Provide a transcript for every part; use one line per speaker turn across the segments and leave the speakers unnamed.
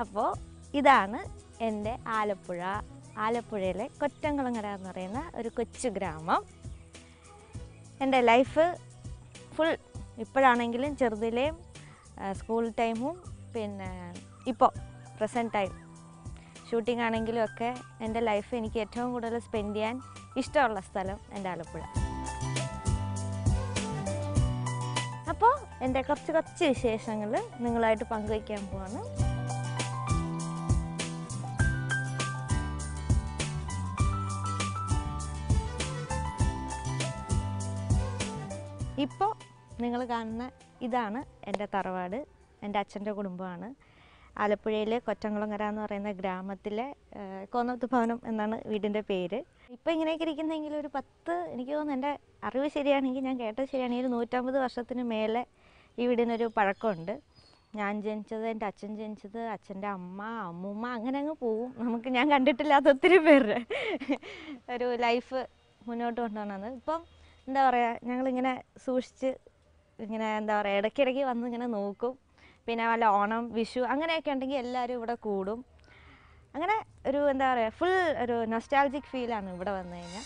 അപ്പോൾ ഇതാണ് എൻ്റെ ആലപ്പുഴ ആലപ്പുഴയിലെ കൊറ്റംകുളങ്ങര എന്ന് പറയുന്ന ഒരു കൊച്ചു ഗ്രാമം എൻ്റെ ലൈഫ് ഫുൾ ഇപ്പോഴാണെങ്കിലും ചെറുതിലെയും ആ, സ്കൂൾ ടൈമും പിന്നെ ഇപ്പോൾ പ്രസൻറ്റ് ടൈം ഷൂട്ടിംഗ് ആണെങ്കിലും ഒക്കെ എൻ്റെ ലൈഫ് എനിക്ക് ഏറ്റവും കൂടുതൽ സ്പെൻഡ് ചെയ്യാൻ ഇഷ്ടമുള്ള സ്ഥലം എൻ്റെ ആലപ്പുഴ അപ്പോൾ എൻ്റെ കുറച്ച് കുറച്ച് വിശേഷങ്ങൾ നിങ്ങളായിട്ട് പങ്കുവയ്ക്കാൻ പോവാണ് ഇപ്പോൾ നിങ്ങൾ കാണുന്ന ഇതാണ് എൻ്റെ തറവാട് എൻ്റെ അച്ഛൻ്റെ കുടുംബമാണ് ആലപ്പുഴയിലെ കൊറ്റംകുളങ്ങര എന്ന് പറയുന്ന ഗ്രാമത്തിലെ ആ, കോന്നത്ത് ഭവനം എന്നാണ് വീടിൻ്റെ പേര് ഇപ്പോൾ ഇങ്ങനെയൊക്കെ ഇരിക്കുന്നെങ്കിൽ ഒരു പത്ത് എനിക്ക് തോന്നുന്നു എൻ്റെ അറിവ് ശരിയാണെങ്കിൽ ഞാൻ കേട്ടത് ശരിയാണെങ്കിൽ ഒരു നൂറ്റമ്പത് വർഷത്തിന് മേലെ ഈ വീടിനൊരു പഴക്കമുണ്ട് ഞാൻ ജനിച്ചത് എൻ്റെ അച്ഛൻ ജനിച്ചത് അച്ഛൻ്റെ അമ്മ അമ്മൂമ്മ അങ്ങനെ അങ്ങ് പോവും നമുക്ക് ഞാൻ കണ്ടിട്ടില്ലാത്ത ഒത്തിരി പേരുടെ ഒരു ലൈഫ് മുന്നോട്ട് കൊണ്ടുപോകണമെന്ന് ഇപ്പം എന്താ പറയുക ഞങ്ങളിങ്ങനെ സൂക്ഷിച്ച് ഇങ്ങനെ എന്താ പറയുക ഇടയ്ക്കിടയ്ക്ക് വന്ന് ഇങ്ങനെ നോക്കും പിന്നെ വല്ല ഓണം വിഷു അങ്ങനെയൊക്കെ ഉണ്ടെങ്കിൽ എല്ലാവരും ഇവിടെ കൂടും അങ്ങനെ ഒരു എന്താ പറയുക ഫുൾ ഒരു നൊസ്റ്റാൾജിക് ഫീലാണ് ഇവിടെ വന്നു കഴിഞ്ഞാൽ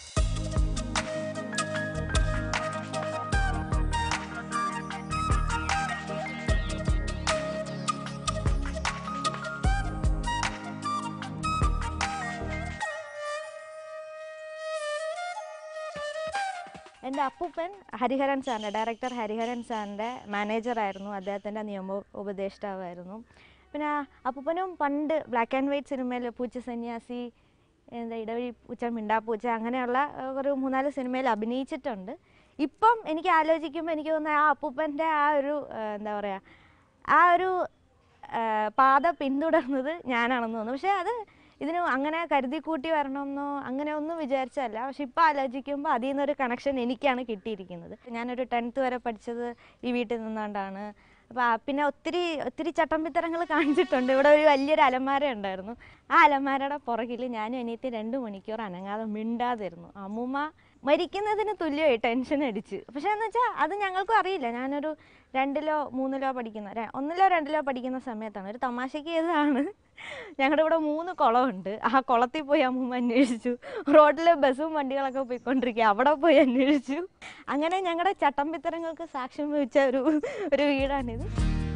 എൻ്റെ അപ്പൂപ്പൻ ഹരിഹരൻ സാറിൻ്റെ ഡയറക്ടർ ഹരിഹരൻ സാറിൻ്റെ മാനേജറായിരുന്നു അദ്ദേഹത്തിൻ്റെ നിയമ ഉപദേഷ്ടാവായിരുന്നു പിന്നെ അപ്പൂപ്പനും പണ്ട് ബ്ലാക്ക് ആൻഡ് വൈറ്റ് സിനിമയിൽ പൂച്ച സന്യാസി എന്താ ഇടവഴി പൂച്ച മിണ്ടാപ്പൂച്ച അങ്ങനെയുള്ള ഏഹ്, ഒരു മൂന്നാല് സിനിമയിൽ അഭിനയിച്ചിട്ടുണ്ട് ഇപ്പം എനിക്ക് ആലോചിക്കുമ്പോൾ എനിക്ക് തോന്നുന്നത് ആ അപ്പൂപ്പൻ്റെ ആ ഒരു ഏഹ്, എന്താ പറയുക ആ ഒരു ഏഹ്, പാത പിന്തുടർന്നത് ഞാനാണെന്ന് തോന്നുന്നു പക്ഷേ അത് ഇതിന് അങ്ങനെ കരുതി കൂട്ടി വരണമെന്നോ അങ്ങനെ ഒന്നും വിചാരിച്ചല്ല പക്ഷെ ഇപ്പോൾ ആലോചിക്കുമ്പോൾ അതിൽ നിന്നൊരു കണക്ഷൻ എനിക്കാണ് കിട്ടിയിരിക്കുന്നത് ഞാനൊരു ടെൻത്ത് വരെ പഠിച്ചത് ഈ വീട്ടിൽ നിന്നുകൊണ്ടാണ് അപ്പോൾ പിന്നെ ഒത്തിരി ഒത്തിരി ചട്ടമ്പിത്തരങ്ങൾ കാണിച്ചിട്ടുണ്ട് ഇവിടെ ഒരു വലിയൊരു അലമാര ഉണ്ടായിരുന്നു ആ അലമാരയുടെ പുറകിൽ ഞാനും അനിയത്തി രണ്ട് മണിക്കൂർ അനങ്ങാതെ മിണ്ടാതിരുന്നു അമ്മൂമ്മ മരിക്കുന്നതിന് തുല്യമായി ടെൻഷൻ അടിച്ച് പക്ഷേ എന്ന് വെച്ചാൽ അത് ഞങ്ങൾക്കും അറിയില്ല ഞാനൊരു രണ്ടിലോ മൂന്നിലോ പഠിക്കുന്ന ര- ഒന്നിലോ രണ്ടിലോ പഠിക്കുന്ന സമയത്താണ് ഒരു തമാശയ്ക്ക് ചെയ്തതാണ് ഞങ്ങളുടെ ഇവിടെ മൂന്ന് കുളമുണ്ട് ആ കുളത്തിൽ പോയി അമ്മൂമ്മ അന്വേഷിച്ചു റോഡിൽ ബസ്സും വണ്ടികളൊക്കെ പോയിക്കൊണ്ടിരിക്കുക അവിടെ പോയി അന്വേഷിച്ചു അങ്ങനെ ഞങ്ങളുടെ ചട്ടമ്പിത്തരങ്ങൾക്ക് സാക്ഷ്യം വഹിച്ച ഒരു ഒരു വീടാണിത്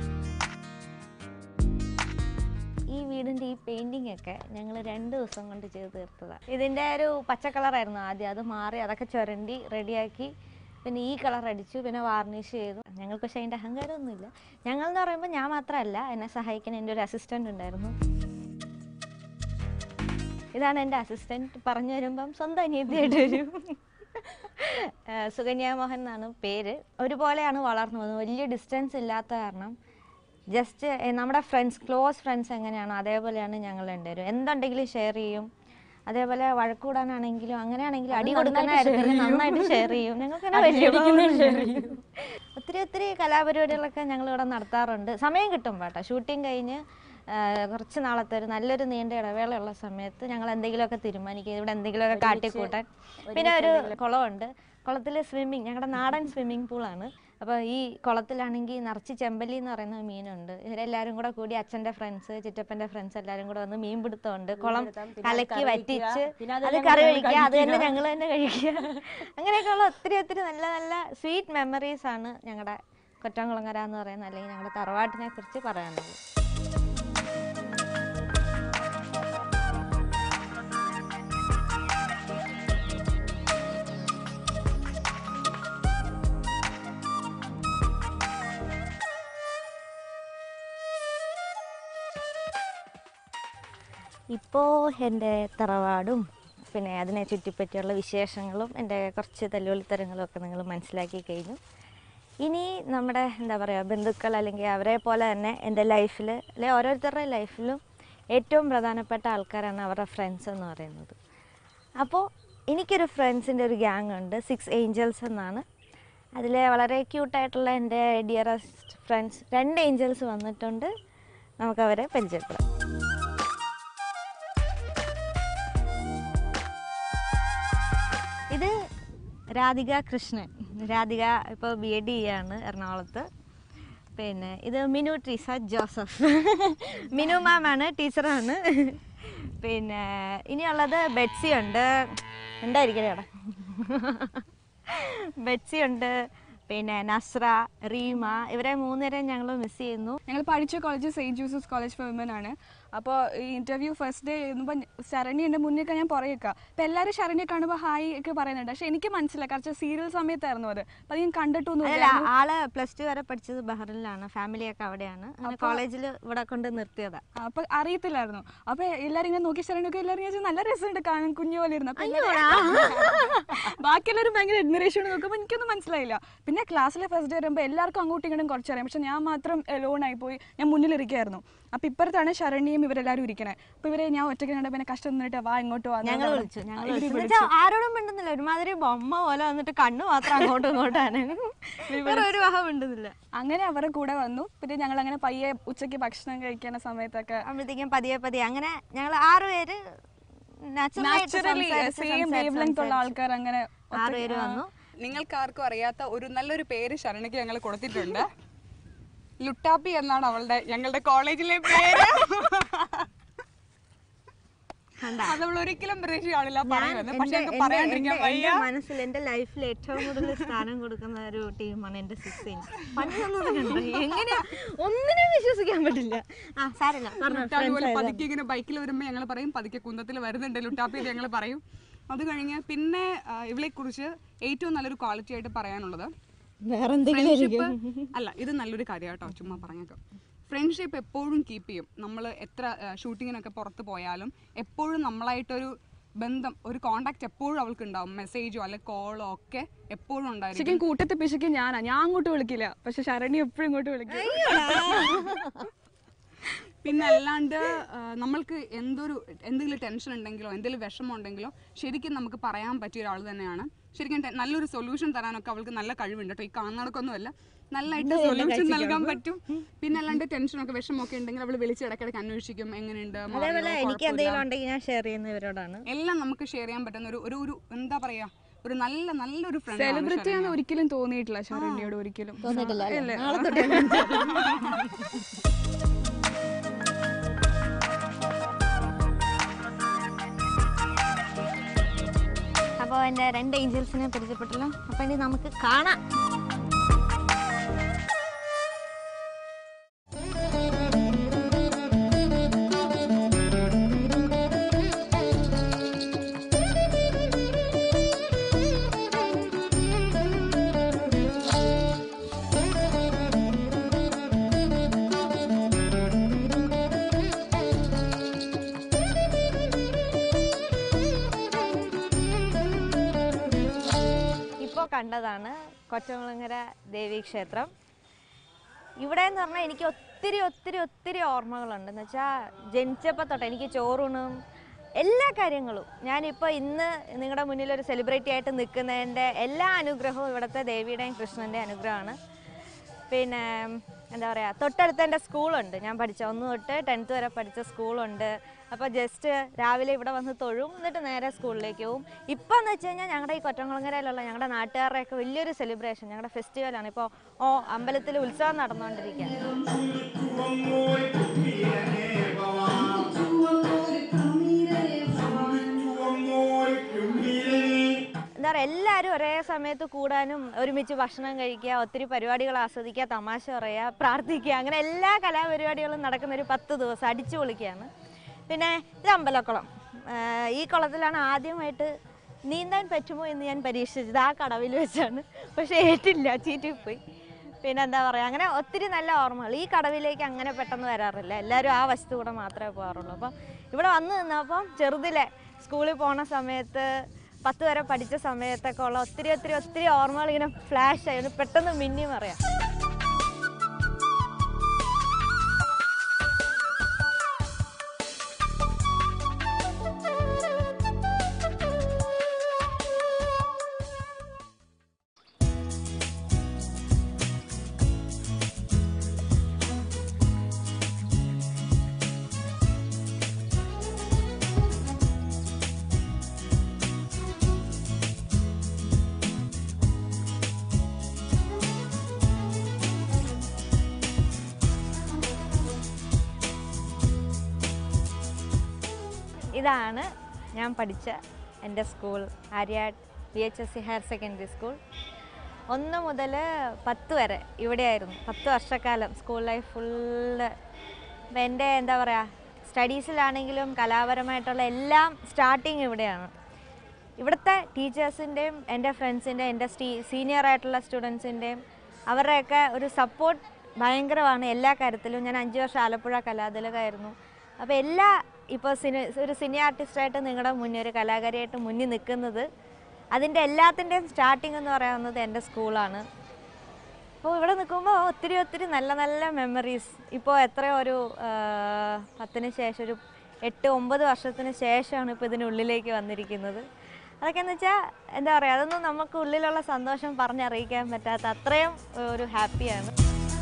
ഈ വീടിൻ്റെ ഈ പെയിൻറ്റിംഗ് ഒക്കെ ഞങ്ങൾ രണ്ട് ദിവസം കൊണ്ട് ചെയ്ത് തീർത്തതാണ് ഇതിൻ്റെ ഒരു പച്ച കളറായിരുന്നു ആദ്യം അത് മാറി അതൊക്കെ ചുരണ്ടി റെഡിയാക്കി പിന്നെ ഈ കളർ അടിച്ചു പിന്നെ വാർണിഷ് ചെയ്തു ഞങ്ങൾക്ക് പക്ഷേ അതിൻ്റെ അഹങ്കാരമൊന്നുമില്ല ഞങ്ങൾ എന്ന് പറയുമ്പോൾ ഞാൻ മാത്രമല്ല എന്നെ സഹായിക്കാൻ എൻ്റെ ഒരു അസിസ്റ്റൻ്റ് ഉണ്ടായിരുന്നു ഇതാണ് എൻ്റെ അസിസ്റ്റൻറ്റ് പറഞ്ഞു വരുമ്പം സ്വന്തം അനിയത്തിയായിട്ട് വരും ഏഹ് സുകന്യ മോഹൻ എന്നാണ് പേര് ഒരുപോലെയാണ് വളർന്നു വന്നത് വലിയ ഡിസ്റ്റൻസ് ഇല്ലാത്ത കാരണം ജസ്റ്റ് നമ്മുടെ ഫ്രണ്ട്സ് ക്ലോസ് ഫ്രണ്ട്സ് എങ്ങനെയാണോ അതേപോലെയാണ് ഞങ്ങൾ രണ്ടുപേരും എന്തുണ്ടെങ്കിലും ഷെയർ ചെയ്യും അതേപോലെ വഴക്കൂടാനാണെങ്കിലും അങ്ങനെയാണെങ്കിലും അടി കൊടുക്കുന്ന കാര്യത്തിൽ നന്നായിട്ട് ഷെയർ ചെയ്യും ഞങ്ങൾക്ക് തന്നെ വലിയ ഉപകാരം. ഒത്തിരി ഒത്തിരി കലാപരിപാടികളൊക്കെ ഞങ്ങൾ ഇവിടെ നടത്താറുണ്ട് സമയം കിട്ടും കേട്ടോ ഷൂട്ടിംഗ് കഴിഞ്ഞ് ആ, കുറച്ച് നാളത്തെ ഒരു നല്ലൊരു നീണ്ട ഇടവേളയുള്ള സമയത്ത് ഞങ്ങൾ എന്തെങ്കിലുമൊക്കെ തീരുമാനിക്കും ഇവിടെ എന്തെങ്കിലുമൊക്കെ കാട്ടിക്കൂട്ടാൻ പിന്നെ ഒരു കുളമുണ്ട് കുളത്തിൽ സ്വിമ്മിങ് ഞങ്ങളുടെ നാടൻ സ്വിമ്മിംഗ് പൂളാണ് അപ്പോൾ ഈ കുളത്തിലാണെങ്കിൽ നിറച്ച് ചെമ്പല്ലി എന്ന് പറയുന്ന ഒരു മീനുണ്ട് ഇവരെല്ലാവരും കൂടെ കൂടി അച്ഛൻ്റെ ഫ്രണ്ട്സ് ചിറ്റപ്പൻ്റെ ഫ്രണ്ട്സ് എല്ലാവരും കൂടെ വന്ന് മീൻ പിടുത്തമുണ്ട് കുളം കലക്കി വറ്റിച്ച് അത് കറി കഴിക്കുക അത് തന്നെ ഞങ്ങൾ തന്നെ കഴിക്കുക അങ്ങനെയൊക്കെയുള്ള ഒത്തിരി ഒത്തിരി നല്ല നല്ല സ്വീറ്റ് മെമ്മറീസ് ആണ് ഞങ്ങളുടെ കൊറ്റംകുളങ്ങര എന്ന് പറയുന്ന അല്ലെങ്കിൽ ഞങ്ങളുടെ തറവാട്ടിനെ കുറിച്ച് പറയാനുള്ളത് ഇപ്പോൾ എൻ്റെ തറവാടും പിന്നെ അതിനെ ചുറ്റിപ്പറ്റിയുള്ള വിശേഷങ്ങളും എൻ്റെ കുറച്ച് തല്ലുകൊളിത്തരങ്ങളും ഒക്കെ നിങ്ങൾ മനസ്സിലാക്കി കഴിഞ്ഞു ഇനി നമ്മുടെ എന്താ പറയുക ബന്ധുക്കൾ അല്ലെങ്കിൽ അവരെ പോലെ തന്നെ എൻ്റെ ലൈഫിൽ അല്ലെ ഓരോരുത്തരുടെ ലൈഫിലും ഏറ്റവും പ്രധാനപ്പെട്ട ആൾക്കാരാണ് അവരുടെ ഫ്രണ്ട്സ് എന്ന് പറയുന്നത് അപ്പോൾ എനിക്കൊരു ഫ്രണ്ട്സിൻ്റെ ഒരു ഗ്യാങ് ഉണ്ട് സിക്സ് ഏഞ്ചൽസ് എന്നാണ് അതിൽ വളരെ ക്യൂട്ടായിട്ടുള്ള എൻ്റെ ഡിയറസ്റ്റ് ഫ്രണ്ട്സ് രണ്ട് ഏഞ്ചൽസ് വന്നിട്ടുണ്ട് നമുക്കവരെ പരിചയപ്പെടാം ഇത് രാധിക കൃഷ്ണൻ രാധിക ഇപ്പോൾ ബി എഡ് ചെയ്യാണ് എറണാകുളത്ത് പിന്നെ ഇത് മിനു ട്രീസ ജോസഫ് മിനു മാം ആണ് ടീച്ചറാണ് പിന്നെ ഇനിയുള്ളത് ബെറ്റ്സി ഉണ്ട് ഉണ്ടായിരിക്കണേ അവിടെ ബെറ്റ്സി ഉണ്ട് പിന്നെ നസ്ര റീമ ഇവരെ മൂന്നുപേരെയും ഞങ്ങൾ മിസ് ചെയ്യുന്നു
ഞങ്ങൾ പഠിച്ച college Saint Joseph's college for women ആണ് അപ്പോൾ ഈ ഇൻ്റർവ്യൂ ഫസ്റ്റ് ഡേ എഴുതുമ്പോൾ ശരണി എൻ്റെ മുന്നേക്ക് ഞാൻ പുറകേക്കാം അപ്പോൾ എല്ലാവരും ശരണ്യെ കാണുമ്പോൾ ഹായ് ഒക്കെ പറയുന്നുണ്ട് പക്ഷേ എനിക്ക് മനസ്സിലായി കുറച്ച് സീരിയൽ സമയത്തായിരുന്നു അത് അപ്പോൾ അത് ഞാൻ കണ്ടിട്ടൊന്നും
അല്ല ആള് പ്ലസ് ടു വരെ പഠിച്ചത് ബഹ്റിനിലാണ് ഫാമിലിയൊക്കെ അവിടെയാണ് കോളേജിൽ ഇവിടെ കൊണ്ട് നിർത്തിയതാ
അപ്പോൾ അറിയത്തില്ലായിരുന്നു അപ്പോൾ എല്ലാവരും ഇങ്ങനെ നോക്കി ശരണ്യൊക്കെ എല്ലാവരും ഞാൻ നല്ല രസമുണ്ട് കാണാൻ കുഞ്ഞു പോലെ ഇരുന്നു അപ്പോൾ ബാക്കി എല്ലാവരും ഭയങ്കര അഡ്മിറേഷൻ നോക്കുമ്പോൾ എനിക്കൊന്നും മനസ്സിലായില്ല പിന്നെ ക്ലാസ്സിലെ ഫസ്റ്റ് ഡേ വരുമ്പോൾ എല്ലാവർക്കും അങ്ങോട്ടും ഇങ്ങോട്ടും കുറച്ചറിയാം പക്ഷെ ഞാൻ മാത്രം എലോൺ ആയി പോയി ഞാൻ മുന്നിലിരിക്കുകയായിരുന്നു അപ്പോൾ ഇപ്പുറത്താണ് ശരണ്യയും ഇവരെല്ലാവരും ഇരിക്കണേ അപ്പോൾ ഇവരെ ഞാൻ ഒറ്റയ്ക്ക് കണ്ടപ്പോൾ പിന്നെ കഷ്ടം നിന്നിട്ട് വാ ഇങ്ങോട്ട് വാ
ഞങ്ങൾ
എന്ന്
വിളിച്ചു ഞങ്ങൾ
ഇവര്
വിളിച്ചു
വിളിച്ചു.
എന്നുവെച്ചാ ആരോടും മിണ്ടുന്നില്ല ഒരുമാതിരി ബൊമ്മ പോലെ വന്നിട്ട് കണ്ണു മാത്രം അങ്ങോട്ടും ഇങ്ങോട്ടാണ് വേറെ ഒരു വഹ മിണ്ടുന്നില്ല
അങ്ങനെ അവരുടെ കൂടെ വന്നു പിന്നെ ഞങ്ങൾ അങ്ങനെ പയ്യെ ഉച്ചയ്ക്ക് ഭക്ഷണം കഴിക്കുന്ന സമയത്തൊക്കെ
അപ്പോഴത്തേക്കും പതിയെ പതിയെ അങ്ങനെ ഞങ്ങൾ ആറുപേര്
നാച്ചുറലി സെയിം വേവ് ലെങ്ത് ഉള്ള ആൾക്കാർ അങ്ങനെ
ആറുപേര് വന്നു
നിങ്ങൾക്ക് ആർക്കും അറിയാത്ത ഒരു നല്ലൊരു പേര് ശരണയ്ക്ക് ഞങ്ങൾ കൊടുത്തിട്ടുണ്ട് ലുട്ടാപ്പി എന്നാണ് അവളുടെ ഞങ്ങളുടെ കോളേജിലെ പേര് അത് അവൾ ഒരിക്കലും പ്രതീക്ഷ കാണില്ല പറയുന്നത് പക്ഷെ
എന്റെ-
ഞങ്ങൾക്ക് പറയാണ്ടിരിക്കാൻ
എന്റെ-
വയ്യ
എന്റെ മനസ്സിൽ എന്റെ ലൈഫിൽ ഏറ്റവും കൂടുതൽ സ്ഥാനം കൊടുക്കുന്ന ഒരു ടീമാണ് എന്റെ സിക്സ് ഇഞ്ച് എങ്ങനെയാ ഒന്നിനും വിശ്വസിക്കാൻ പറ്റില്ല ആ സാരല്ല പറഞ്ഞോ,
ലുട്ടാപ്പി
friends
പോലെ
ആയതാ.
പതുക്കെ ഇങ്ങനെ ബൈക്കിൽ വരുമ്പോൾ ഞങ്ങൾ പറയും പതുക്കെ കുന്തത്തിൽ വരുന്നുണ്ട് ലുട്ടാപ്പി ഞങ്ങൾ പറയും അത് കഴിഞ്ഞ് പിന്നെ ഇവളെ കുറിച്ച് ഏറ്റവും നല്ലൊരു ക്വാളിറ്റി ആയിട്ട് പറയാനുള്ളത്
വേറെ എന്തെങ്കിലും
ഫ്രണ്ട്ഷിപ്പ് അല്ല ഇത് നല്ലൊരു കാര്യം കേട്ടോ ചുമ്മാ പറഞ്ഞേക്കാം ഫ്രണ്ട്ഷിപ്പ് എപ്പോഴും കീപ്പ് ചെയ്യും നമ്മൾ എത്ര ഷൂട്ടിങ്ങിനൊക്കെ പുറത്ത് പോയാലും എപ്പോഴും നമ്മളായിട്ടൊരു ബന്ധം ഒരു കോണ്ടാക്ട് എപ്പോഴും അവൾക്ക് ഉണ്ടാവും മെസ്സേജോ അല്ലെ കോളോ ഒക്കെ എപ്പോഴും ഉണ്ടായിരിക്കും
ശരിക്കും കൂട്ടത്തെ പിശുക്ക് ഞാനാ ഞാൻ അങ്ങോട്ട് വിളിക്കില്ല പക്ഷെ ശരണി എപ്പോഴും ഇങ്ങോട്ട് വിളിക്കും
പിന്നെ അല്ലാണ്ട് ആ, നമ്മൾക്ക് എന്തൊരു എന്തെങ്കിലും ടെൻഷൻ ഉണ്ടെങ്കിലോ എന്തെങ്കിലും വിഷമം ഉണ്ടെങ്കിലോ ശരിക്കും നമുക്ക് പറയാൻ പറ്റിയ ഒരാൾ തന്നെയാണ് ശരിക്കും ടെ- നല്ലൊരു സൊല്യൂഷൻ തരാനൊക്കെ അവൾക്ക് നല്ല കഴിവുണ്ട് കേട്ടോ ഈ കാണുന്നതൊന്നുമല്ല നല്ലതായിട്ട് സൊല്യൂഷൻ നൽകാൻ പറ്റും പിന്നെ അല്ലാണ്ട് ടെൻഷനൊക്കെ വിഷമമൊക്കെ ഉണ്ടെങ്കിൽ അവൾ വിളിച്ച് ഇടയ്ക്കിടയ്ക്ക് അന്വേഷിക്കും എങ്ങനെയുണ്ട് മാറിയോ,
അതേപോലെ എനിക്ക്
കുഴപ്പമില്ല.
എന്തെങ്കിലും ഉണ്ടെങ്കിൽ ഞാൻ ഷെയർ ചെയ്യുന്ന ഇവരോടാണ്
എല്ലാം നമുക്ക് ഷെയർ ചെയ്യാൻ പറ്റുന്ന ഒരു ഒരു ഒരു എന്താ പറയാ ഒരു നല്ല നല്ലൊരു ഫ്രണ്ട്
സെലിബ്രിറ്റി ആണെന്ന് ഒരിക്കലും തോന്നിയിട്ടില്ല ശരണ്യോട് ഒരിക്കലും
തോന്നിയിട്ടില്ല അല്ലേ?
ഇല്ല.
നാളെ തൊട്ടേ അപ്പോൾ എൻ്റെ രണ്ട് ഏഞ്ചൽസിനെ പരിചയപ്പെട്ടല്ലോ അപ്പോൾ ഇനി നമുക്ക് കാണാം ഇപ്പോൾ കണ്ടതാണ് കൊറ്റംകുളങ്ങര ദേവീക്ഷേത്രം ഇവിടെ എന്ന് പറഞ്ഞാൽ എനിക്ക് ഒത്തിരി ഒത്തിരി ഒത്തിരി ഓർമ്മകളുണ്ട് എന്ന് വെച്ചാൽ ജനിച്ചപ്പോൾ തൊട്ട് എനിക്ക് ചോറൂണും എല്ലാ കാര്യങ്ങളും ഞാനിപ്പോൾ ഇന്ന് നിങ്ങളുടെ മുന്നിൽ ഒരു സെലിബ്രിറ്റി ആയിട്ട് നിൽക്കുന്നതിൻ്റെ എല്ലാ അനുഗ്രഹവും ഇവിടുത്തെ ദേവിയുടെയും കൃഷ്ണൻ്റെ അനുഗ്രഹമാണ് പിന്നെ എന്താ പറയുക തൊട്ടടുത്ത് എൻ്റെ സ്കൂളുണ്ട് ഞാൻ പഠിച്ച ഒന്ന് തൊട്ട് ടെൻത്ത് വരെ പഠിച്ച സ്കൂളുണ്ട് അപ്പോൾ ജസ്റ്റ് രാവിലെ ഇവിടെ വന്ന് തൊഴും എന്നിട്ട് നേരെ സ്കൂളിലേക്ക് പോകും ഇപ്പം എന്ന് വെച്ച് കഴിഞ്ഞാൽ ഞങ്ങളുടെ ഈ കൊറ്റംകുളങ്ങരയിലുള്ള ഞങ്ങളുടെ നാട്ടുകാരുടെയൊക്കെ വലിയൊരു സെലിബ്രേഷൻ ഞങ്ങളുടെ ഫെസ്റ്റിവലാണ് ഇപ്പോൾ ഓ അമ്പലത്തിൽ ഉത്സവം നടന്നുകൊണ്ടിരിക്കുക എന്താ പറയുക എല്ലാവരും ഒരേ സമയത്ത് കൂടാനും ഒരുമിച്ച് ഭക്ഷണം കഴിക്കുക ഒത്തിരി പരിപാടികൾ ആസ്വദിക്കുക തമാശ പറയുക പ്രാർത്ഥിക്കുക അങ്ങനെ എല്ലാ കലാപരിപാടികളും നടക്കുന്ന ഒരു പത്ത് ദിവസം അടിച്ചു പൊളിക്കുകയാണ് പിന്നെ ഇത് അമ്പലക്കുളം ആഹ് ഈ കുളത്തിലാണ് ആദ്യമായിട്ട് നീന്താൻ പറ്റുമോ എന്ന് ഞാൻ പരീക്ഷിച്ചത് ആ കടവിൽ വെച്ചാണ് പക്ഷേ ഏറ്റില്ല ചീറ്റിപ്പോയി പിന്നെ എന്താ പറയുക അങ്ങനെ ഒത്തിരി നല്ല ഓർമ്മകൾ ഈ കടവിലേക്ക് അങ്ങനെ പെട്ടെന്ന് വരാറില്ല എല്ലാവരും ആ വശത്തു കൂടെ മാത്രമേ പോകാറുള്ളൂ അപ്പം ഇവിടെ വന്ന് നിന്നപ്പം ചെറുതിലെ സ്കൂളിൽ പോണ സമയത്ത് പത്ത് വരെ പഠിച്ച സമയത്തൊക്കെ ഉള്ള ഒത്തിരി ഒത്തിരി ഒത്തിരി ഓർമ്മകൾ ഇങ്ങനെ ഫ്ലാഷ് ആയി പെട്ടെന്ന് മിന്നി മറിയാം ഇതാണ് ഞാൻ പഠിച്ച എൻ്റെ school Aryad B H S C higher secondary school ഒന്ന് മുതൽ പത്ത് വരെ ഇവിടെയായിരുന്നു പത്ത് വർഷക്കാലം സ്കൂൾ ലൈഫ് ഫുള്ള് അപ്പം എൻ്റെ എന്താ പറയുക സ്റ്റഡീസിലാണെങ്കിലും കലാപരമായിട്ടുള്ള എല്ലാം സ്റ്റാർട്ടിങ് ഇവിടെയാണ് ഇവിടുത്തെ ടീച്ചേഴ്സിൻ്റെയും എൻ്റെ ഫ്രണ്ട്സിൻ്റെയും എൻ്റെ സ്റ്റീ സീനിയർ ആയിട്ടുള്ള സ്റ്റുഡൻസിൻ്റെയും അവരുടെയൊക്കെ ഒരു സപ്പോർട്ട് ഭയങ്കരമാണ് എല്ലാ കാര്യത്തിലും ഞാൻ അഞ്ച് വർഷം ആലപ്പുഴ കലാതിലകമായിരുന്നു അപ്പോൾ എല്ലാ ഇപ്പോൾ സിനി ഒരു സിനി ആർട്ടിസ്റ്റായിട്ട് നിങ്ങളുടെ മുന്നിൽ ഒരു കലാകാരിയായിട്ട് മുന്നിൽ നിൽക്കുന്നത് അതിൻ്റെ എല്ലാത്തിൻ്റെയും സ്റ്റാർട്ടിംഗ് എന്ന് പറയുന്നത് എൻ്റെ സ്കൂളാണ് അപ്പോൾ ഇവിടെ നിൽക്കുമ്പോൾ ഒത്തിരി ഒത്തിരി നല്ല നല്ല മെമ്മറീസ് ഇപ്പോൾ എത്രയോ ഒരു ആ, പത്തിന് ശേഷം ഒരു എട്ട് ഒമ്പത് വർഷത്തിന് ശേഷമാണ് ഇപ്പോൾ ഇതിനുള്ളിലേക്ക് വന്നിരിക്കുന്നത് അതൊക്കെ എന്ന് വെച്ചാൽ എന്താ പറയുക അതൊന്നും നമുക്ക് ഉള്ളിലുള്ള സന്തോഷം പറഞ്ഞറിയിക്കാൻ പറ്റാത്ത അത്രയും ഒരു ഹാപ്പിയാണ്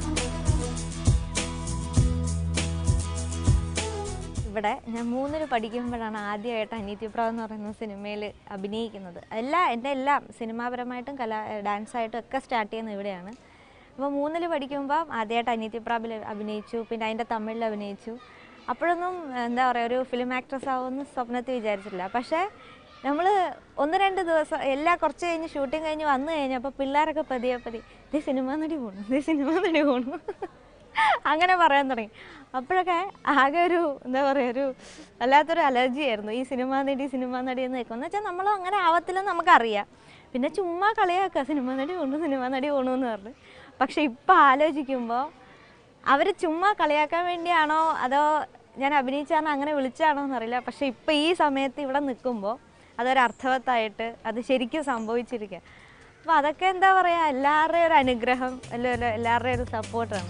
ഇവിടെ ഞാൻ മൂന്നിൽ പഠിക്കുമ്പോഴാണ് ആദ്യമായിട്ട് അനീതിപ്രാവ് എന്ന് പറയുന്ന സിനിമയിൽ അഭിനയിക്കുന്നത് എല്ലാ എൻ്റെ എല്ലാം സിനിമാപരമായിട്ടും കലാ ഡാൻസായിട്ടും ഒക്കെ സ്റ്റാർട്ട് ചെയ്യുന്നത് ഇവിടെയാണ് അപ്പോൾ മൂന്നിൽ പഠിക്കുമ്പോൾ ആദ്യമായിട്ട് അനീതിപ്രാബിൽ അഭിനയിച്ചു പിന്നെ അതിൻ്റെ തമിഴിൽ അഭിനയിച്ചു അപ്പോഴൊന്നും എന്താ പറയുക ഒരു ഫിലിം ആക്ട്രസ് ആവുമെന്ന് സ്വപ്നത്തിൽ വിചാരിച്ചില്ല പക്ഷേ നമ്മൾ ഒന്ന് രണ്ട് ദിവസം എല്ലാ കുറച്ച് കഴിഞ്ഞ് ഷൂട്ടിംഗ് കഴിഞ്ഞ് വന്നു കഴിഞ്ഞപ്പോൾ പിള്ളേരൊക്കെ പതിയെ പതി ഇതേ സിനിമ നടി പോണു ഇതേ സിനിമ നടി പോണു അങ്ങനെ പറയാൻ തുടങ്ങി അപ്പോഴൊക്കെ ആകെ ഒരു എന്താ പറയുക ഒരു വല്ലാത്തൊരു അലർജി ആയിരുന്നു ഈ സിനിമ നടി സിനിമ നടി എന്ന് കേൾക്കും എന്ന് വെച്ചാൽ നമ്മളും അങ്ങനെ ആവത്തില്ലെന്ന് നമുക്കറിയാം പിന്നെ ചുമ്മാ കളിയാക്കുക സിനിമ നടി കൊണ്ടു സിനിമ നടി കൊണ്ടു എന്ന് പറഞ്ഞു പക്ഷെ ഇപ്പം ആലോചിക്കുമ്പോൾ അവർ ചുമ്മാ കളിയാക്കാൻ വേണ്ടിയാണോ അതോ ഞാൻ അഭിനയിച്ചാണോ അങ്ങനെ വിളിച്ചാണോ എന്നറിയില്ല പക്ഷെ ഇപ്പം ഈ സമയത്ത് ഇവിടെ നിൽക്കുമ്പോൾ അതൊരു അർത്ഥവത്തായിട്ട് അത് ശരിക്കും സംഭവിച്ചിരിക്കുക അപ്പോൾ അതൊക്കെ എന്താ പറയുക എല്ലാവരുടെയും ഒരു അനുഗ്രഹം അല്ല എല്ലാവരുടെയും ഒരു സപ്പോർട്ടാണ്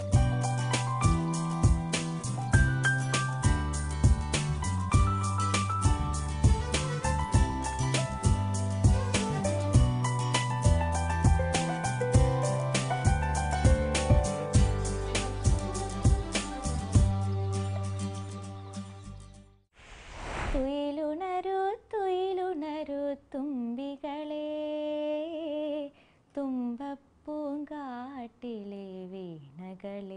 തുയിലുണരൂ തുയിലുണരൂ തുമ്പികളെ തുമ്പപ്പൂങ്കാട്ടിലെ വീണകളെ